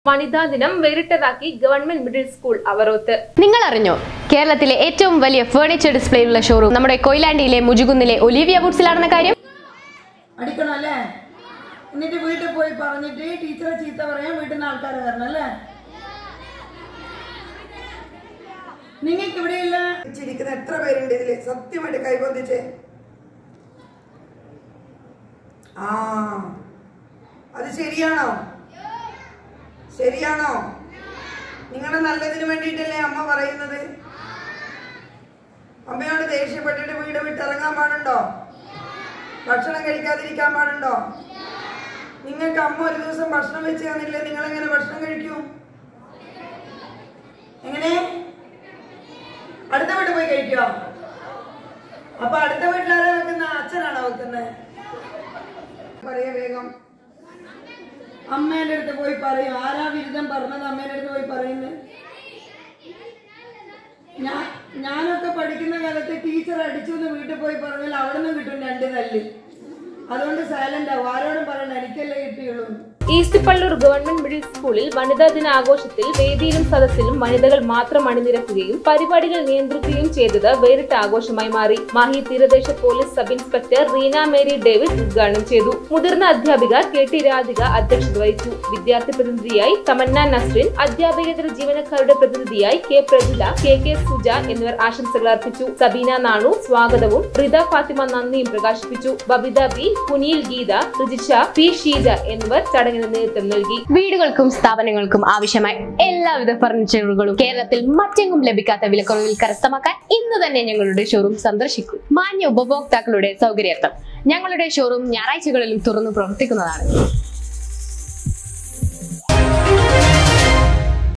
വനിതാ ദിനം വേറിട്ടതാക്കി ഗവൺമെന്റ് മിഡിൽ സ്കൂൾ അവറോത്ത് നിങ്ങൾ അറിഞ്ഞോ കേരളത്തിലെ ഏറ്റവും വലിയ ഫേർണിച്ചർ ഡിസ്പ്ലേയുള്ള ഷോറൂം നമ്മുടെ കൊയിലാണ്ടിയിലെ മുജുകുന്നിലെ ഒലിവിയ ബുട്സിലാണെന്ന കാര്യം അടിക്കണം അല്ലേ എന്നിട്ട് വീട്ടിൽ പോയി പറഞ്ഞിട്ട് ടീച്ചറെ ചീത്ത പറയാൻ വീട്ടിൽ നിന്ന് ആൾക്കാർ വരണം അല്ലേ നിങ്ങൾക്ക് ഇവിടെയുള്ള ചിരിക്കുന്ന എത്ര പേരുണ്ട് ഇതില് സത്യമായിട്ട് കൈബന്ധിച്ചേ ആ അത് ശരിയാണോ ശരിയാണോ നിങ്ങളുടെ നല്ലതിന് വേണ്ടിയിട്ടല്ലേ അമ്മ പറയുന്നത് അമ്മയോട് ദേഷ്യപ്പെട്ടിട്ട് വീട് വിട്ടിറങ്ങാൻ പാടുണ്ടോ ഭക്ഷണം കഴിക്കാതിരിക്കാൻ പാടുണ്ടോ നിങ്ങൾക്ക് അമ്മ ഒരു ദിവസം ഭക്ഷണം വെച്ച് തന്നില്ലേ നിങ്ങൾ എങ്ങനെ ഭക്ഷണം കഴിക്കൂ എങ്ങനെ അടുത്ത വീട്ടിൽ പോയി കഴിക്കോ അപ്പൊ അടുത്ത വീട്ടിലാരാ വെക്കുന്ന അച്ഛനാണോ വെക്കുന്നത് പറയാ വേഗം അമ്മേന്റെ അടുത്ത് പോയി പറയും ആരാ ബിരുദം പറഞ്ഞത് അമ്മേന്റെ അടുത്ത് പോയി പറയുന്നത് ഞാൻ ഞാനൊക്കെ പഠിക്കുന്ന കാലത്ത് ടീച്ചർ അടിച്ചു എന്ന് വീട്ടിൽ പോയി പറഞ്ഞാൽ അവിടെ നിന്ന് കിട്ടും രണ്ട് തല്ല് അതുകൊണ്ട് സൈലന്റ് ആവും ആരോടും പറയണ്ട എനിക്കല്ലേ കിട്ടിയുള്ളൂ ഈസ്റ്റ് പള്ളൂർ ഗവൺമെന്റ് മിഡിൽ സ്കൂളിൽ വനിതാ ദിന ആഘോഷത്തിൽ വേദിയിലും സദസ്സിലും വനിതകൾ മാത്രം അണിനിരക്കുകയും പരിപാടികൾ നിയന്ത്രിക്കുകയും ചെയ്തത് വേറിട്ട ആഘോഷമായി മാറി മാഹി തീരദേശ police sub inspector Reena Mary David ഉദ്ഘാടനം ചെയ്തു മുതിർന്ന അധ്യാപിക കെ ടി രാധിക അധ്യക്ഷത വഹിച്ചു വിദ്യാർത്ഥി പ്രതിനിധിയായി തമന്ന നസ്രിൻ അധ്യാപകേതര ജീവനക്കാരുടെ പ്രതിനിധിയായി K Prajila K K Suja എന്നിവർ ആശംസകൾ അർപ്പിച്ചു സബീന നാണു സ്വാഗതവും റിത ഫാത്തിമ നന്ദിയും പ്രകാശിപ്പിച്ചു ബബിത ബി കുനിയിൽ ഗീത ഋജിഷ പി ഷീജ എന്നിവർ ചടങ്ങിന് നേതൃത്വം നൽകി വീടുകൾക്കും സ്ഥാപനങ്ങൾക്കും ആവശ്യമായ എല്ലാവിധ ഫർണിച്ചറുകളും കേരളത്തിൽ മറ്റെങ്ങും ലഭിക്കാത്ത വിലക്കുറവിൽ കരസ്ഥമാക്കാൻ ഇന്ന് തന്നെ ഞങ്ങളുടെ ഷോറൂം സന്ദർശിക്കൂ മാന്യ ഉപഭോക്താക്കളുടെ സൗകര്യാർത്ഥം ഞങ്ങളുടെ ഷോറൂം ഞായറാഴ്ചകളിലും തുറന്നു പ്രവർത്തിക്കുന്നതാണ്